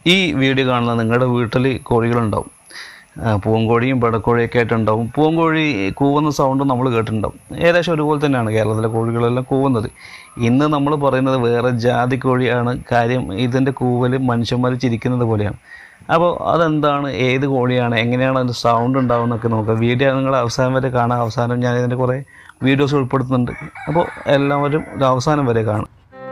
ഈ വീഡിയോ കാണുന്ന നിങ്ങളുടെ വീട്ടിൽ കോഴികളുണ്ടാവും ആ, പൂവൻകോഴിയും പെടക്കോഴിയൊക്കെ ആയിട്ടുണ്ടാവും പൂവൻകോഴി കൂവുന്ന സൗണ്ട് നമ്മൾ കേട്ടിട്ടുണ്ടാവും ഏകദേശം ഒരുപോലെ തന്നെയാണ് കേരളത്തിലെ കോഴികളെല്ലാം കൂവുന്നത് ഇന്ന് നമ്മൾ പറയുന്നത് വേറെ ജാതി കോഴിയാണ് കാര്യം ഇതിൻ്റെ കൂവൽ മനുഷ്യന്മാർ ചിരിക്കുന്നത് പോലെയാണ് അപ്പോൾ അതെന്താണ് ഏത് കോഴിയാണ് എങ്ങനെയാണ് അതിൻ്റെ സൗണ്ട് ഉണ്ടാവുന്നൊക്കെ നോക്കുക വീഡിയോ നിങ്ങൾ അവസാനം വരെ കാണാം അവസാനം ഞാൻ ഇതിൻ്റെ കുറേ വീഡിയോസ് ഉൾപ്പെടുത്തുന്നുണ്ട് അപ്പോൾ എല്ലാവരും ഇത് അവസാനം വരെ കാണും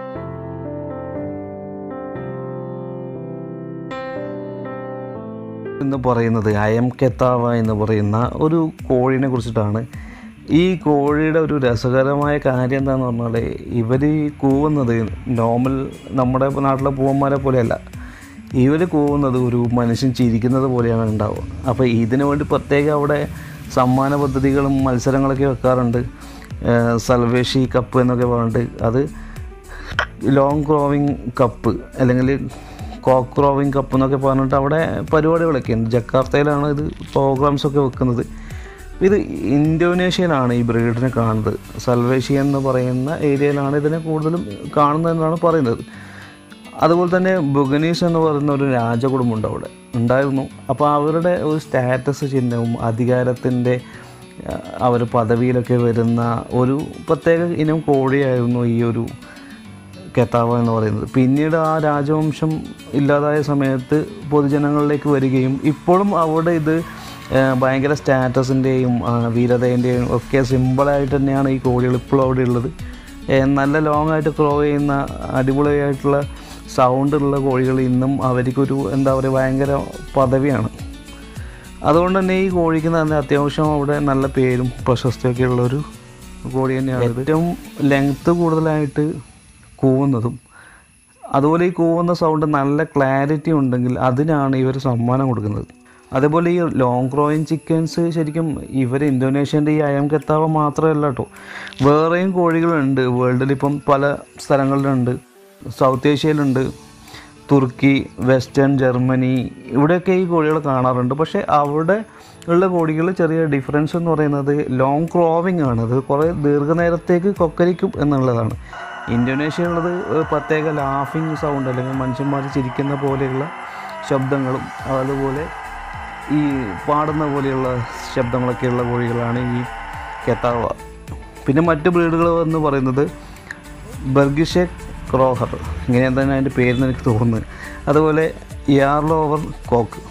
എന്ന് പറയുന്നത് അയം കെത്താവ എന്ന് പറയുന്ന ഒരു കോഴിനെ കുറിച്ചിട്ടാണ് ഈ കോഴിയുടെ ഒരു രസകരമായ കാര്യം എന്താണെന്ന് പറഞ്ഞാൽ ഇവർ കൂവുന്നത് നോർമൽ നമ്മുടെ നാട്ടിലെ പൂവന്മാരെ പോലെയല്ല ഇവർ കൂവുന്നത് ഒരു മനുഷ്യൻ ചിരിക്കുന്നത് പോലെയാണ് ഉണ്ടാവുക അപ്പോൾ ഇതിനു വേണ്ടി പ്രത്യേകം അവിടെ സമ്മാന പദ്ധതികളും മത്സരങ്ങളൊക്കെ വെക്കാറുണ്ട് ഏഹ് സൽവേഷി കപ്പ് എന്നൊക്കെ പറഞ്ഞിട്ട് അത് ലോങ് ക്രോവിങ് കപ്പ് അല്ലെങ്കിൽ കോക്ക് ക്രോവിങ് കപ്പ് എന്നൊക്കെ പറഞ്ഞിട്ട് അവിടെ പരിപാടികളൊക്കെ ഉണ്ട് ജക്കാർത്തയിലാണ് ഇത് പ്രോഗ്രാംസ് ഒക്കെ വെക്കുന്നത് ഇത് ഇന്തോനേഷ്യയിലാണ് ഈ ബ്രീഡിനെ കാണുന്നത് സൽവേഷ്യ എന്ന് പറയുന്ന ഏരിയയിലാണ് ഇതിനെ കൂടുതലും കാണുന്നതെന്നാണ് പറയുന്നത് അതുപോലെ തന്നെ ബുഗനീസ് എന്ന് പറയുന്ന ഒരു രാജകുടുംബം ഉണ്ട് അവിടെ ഉണ്ടായിരുന്നു അപ്പോൾ അവരുടെ ഒരു സ്റ്റാറ്റസ് ചിഹ്നവും അധികാരത്തിൻ്റെ അവർ പദവിയിലൊക്കെ വരുന്ന ഒരു പ്രത്യേക ഇനം കോഴിയായിരുന്നു ഈ ഒരു കെത്താവ എന്ന് പറയുന്നത് പിന്നീട് ആ രാജവംശം ഇല്ലാതായ സമയത്ത് പൊതുജനങ്ങളിലേക്ക് വരികയും ഇപ്പോഴും അവിടെ ഇത് ആ, ഭയങ്കര സ്റ്റാറ്റസിൻ്റെയും വീരതേൻ്റെയും ഒക്കെ സിമ്പിളായിട്ട് തന്നെയാണ് ഈ കോഴികൾ ഇപ്പോഴും അവിടെ ഉള്ളത് ഏ, നല്ല ലോങ് ആയിട്ട് ക്രോ ചെയ്യുന്ന അടിപൊളിയായിട്ടുള്ള സൗണ്ട് ഉള്ള കോഴികൾ ഇന്നും അവർക്കൊരു എന്താ പറയുക ഭയങ്കര പദവിയാണ് അതുകൊണ്ട് തന്നെ ഈ കോഴിക്ക് തന്നെ അത്യാവശ്യം അവിടെ നല്ല പേരും പ്രശസ്തിയൊക്കെ ഉള്ളൊരു കോഴി തന്നെയാണ് ഏറ്റവും ലെങ്ത്ത് കൂടുതലായിട്ട് കൂവുന്നതും അതുപോലെ ഈ കൂവുന്ന സൗണ്ട് നല്ല ക്ലാരിറ്റി ഉണ്ടെങ്കിൽ അതിനാണ് ഇവർ സമ്മാനം കൊടുക്കുന്നത് അതേപോലെ ഈ ലോങ് ക്രോയിങ് ചിക്കൻസ് ശരിക്കും ഇവർ ഇന്തോനേഷ്യൻ്റെ ഈ അയം കെത്താവ മാത്രമല്ല കേട്ടോ വേറെയും കോഴികളുണ്ട് വേൾഡിൽ ഇപ്പം പല സ്ഥലങ്ങളിലുണ്ട് സൗത്ത് ഏഷ്യയിലുണ്ട് തുർക്കി വെസ്റ്റേൺ ജർമ്മനി ഇവിടെയൊക്കെ ഈ കോഴികൾ കാണാറുണ്ട് പക്ഷേ അവിടെ ഉള്ള കോഴികൾ ചെറിയ ഡിഫറൻസ് എന്ന് പറയുന്നത് ലോങ് ക്രോവിങ് ആണ് അത് കുറേ ദീർഘനേരത്തേക്ക് കൊക്കരിക്കും എന്നുള്ളതാണ് ഇന്തോനേഷ്യയിലുള്ളത് ഒരു പ്രത്യേക ലാഫിങ് സൗണ്ട് അല്ലെങ്കിൽ മനുഷ്യന്മാർ ചിരിക്കുന്ന പോലെയുള്ള ശബ്ദങ്ങളും അതുപോലെ ഈ പാടുന്ന പോലെയുള്ള ശബ്ദങ്ങളൊക്കെയുള്ള കോഴികളാണ് ഈ കെത്താവ പിന്നെ മറ്റ് ബ്രീഡുകൾ എന്ന് പറയുന്നത് ബർഗിഷെ ക്രോഹർ ഇങ്ങനെ തന്നെ അതിൻ്റെ പേരെന്ന് എനിക്ക് തോന്നുന്നത് അതുപോലെ യാർലോവർ കോക്ക്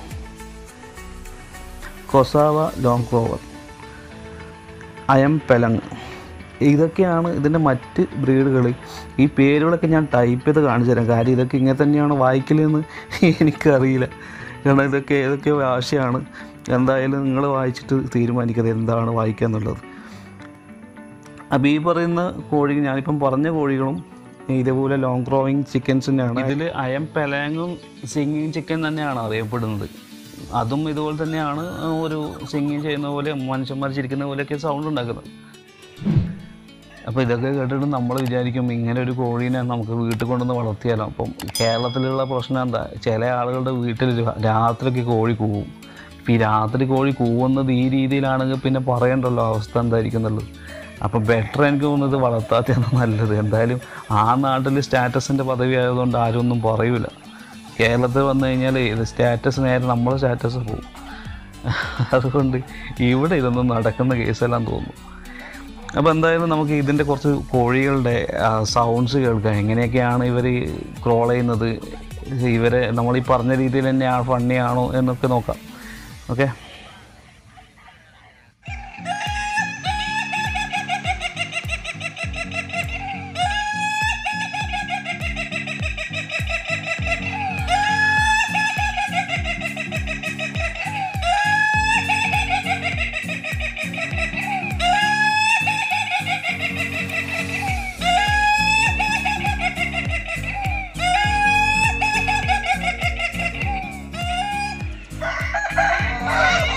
കൊസാവ ലോങ് ക്രോവർ അയം പെലങ് ഇതൊക്കെയാണ് ഇതിൻ്റെ മറ്റ് ബ്രീഡുകൾ ഈ പേരുകളൊക്കെ ഞാൻ ടൈപ്പ് ചെയ്ത് കാണിച്ചു തരാം കാര്യം ഇതൊക്കെ ഇങ്ങനെ തന്നെയാണ് വായിക്കലെന്ന് എനിക്കറിയില്ല കാരണം ഇതൊക്കെ ഏതൊക്കെ ഭാഷയാണ് എന്തായാലും നിങ്ങൾ വായിച്ചിട്ട് തീരുമാനിക്കുന്നത് എന്താണ് വായിക്കുക എന്നുള്ളത് അപ്പോൾ ഈ പറയുന്ന കോഴി ഞാനിപ്പം പറഞ്ഞ കോഴികളും ഇതേപോലെ ലോങ് ക്രോവിങ് ചിക്കൻസ് തന്നെയാണ് ഇതിൽ അയം പെലാങ്ങും സിംഗിങ് ചിക്കൻ തന്നെയാണ് അറിയപ്പെടുന്നത് അതും ഇതുപോലെ തന്നെയാണ് ഒരു സിംഗിങ് ചെയ്യുന്ന പോലെ മനുഷ്യന്മാർ ചിരിക്കുന്ന പോലെയൊക്കെ സൗണ്ട് ഉണ്ടാക്കുന്നത് അപ്പോൾ ഇതൊക്കെ കേട്ടിട്ട് നമ്മൾ വിചാരിക്കും ഇങ്ങനെ ഒരു കോഴീനെ നമുക്ക് വീട്ടിൽ കൊണ്ടുവന്ന് വളർത്തിയാലോ അപ്പം കേരളത്തിലുള്ള പ്രശ്നം എന്താ ചില ആളുകളുടെ വീട്ടിൽ രാ- രാത്രിക്ക് കോഴി കൂവും ഇപ്പം ഈ രാത്രി കോഴി കൂവുന്നത് ഈ രീതിയിലാണെങ്കിൽ പിന്നെ പറയണ്ടല്ലോ അവസ്ഥ എന്തായിരിക്കും എന്നുള്ളത് അപ്പോൾ ബെറ്റർ എനിക്ക് തോന്നുന്നത് വളർത്താത്തതാണ് നല്ലത് എന്തായാലും ആ നാട്ടിൽ സ്റ്റാറ്റസിൻ്റെ പദവി ആയതുകൊണ്ട് ആരും ഒന്നും പറയൂല കേരളത്തിൽ വന്നു കഴിഞ്ഞാൽ ഇത് സ്റ്റാറ്റസ് നേരെ നമ്മളെ സ്റ്റാറ്റസ് പോകും അതുകൊണ്ട് ഇവിടെ ഇതൊന്നും നടക്കുന്ന കേസെല്ലാം തോന്നുന്നു അപ്പോൾ എന്തായാലും നമുക്ക് ഇതിൻ്റെ കുറച്ച് കോഴികളുടെ സൗണ്ട്സ് കേൾക്കാം എങ്ങനെയൊക്കെയാണ് ഇവർ ക്രോൾ ചെയ്യുന്നത് ഇവരെ നമ്മൾ ഈ പറഞ്ഞ രീതിയിൽ തന്നെയാണ് ഫണ്ണിയാണോ എന്നൊക്കെ നോക്കാം ഓക്കെ Bye.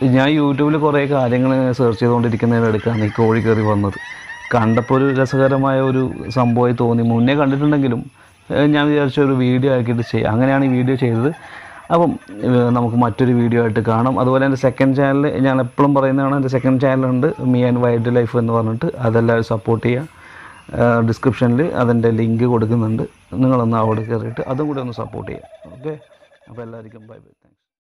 ഞാൻ യൂട്യൂബിൽ കുറേ കാര്യങ്ങൾ സെർച്ച് ചെയ്തുകൊണ്ടിരിക്കുന്നതിനിടയ്ക്കാണ് ഈ കോഴി കയറി വന്നത് കണ്ടപ്പോൾ ഒരു രസകരമായ ഒരു സംഭവമായി തോന്നി മുന്നേ കണ്ടിട്ടുണ്ടെങ്കിലും ഏഹ് ഞാൻ വിചാരിച്ച ഒരു വീഡിയോ ആക്കിയിട്ട് ചെയ്യാം അങ്ങനെയാണ് ഈ വീഡിയോ ചെയ്തത് അപ്പം ഏഹ് നമുക്ക് മറ്റൊരു വീഡിയോ ആയിട്ട് കാണാം അതുപോലെ എൻ്റെ സെക്കൻഡ് ചാനൽ ഞാൻ എപ്പോഴും പറയുന്നതാണ് എൻ്റെ സെക്കൻഡ് ചാനലുണ്ട് മീ ആൻഡ് വൈൽഡ് ലൈഫ് എന്ന് പറഞ്ഞിട്ട് അതെല്ലാവരും സപ്പോർട്ട് ചെയ്യുക ഡിസ്ക്രിപ്ഷനിൽ അതിൻ്റെ ലിങ്ക് കൊടുക്കുന്നുണ്ട് നിങ്ങളൊന്ന് അവിടെ കയറിയിട്ട് അതും കൂടി ഒന്ന് സപ്പോർട്ട് ചെയ്യുക ഓക്കെ അപ്പോൾ എല്ലാവർക്കും ബൈ ബൈ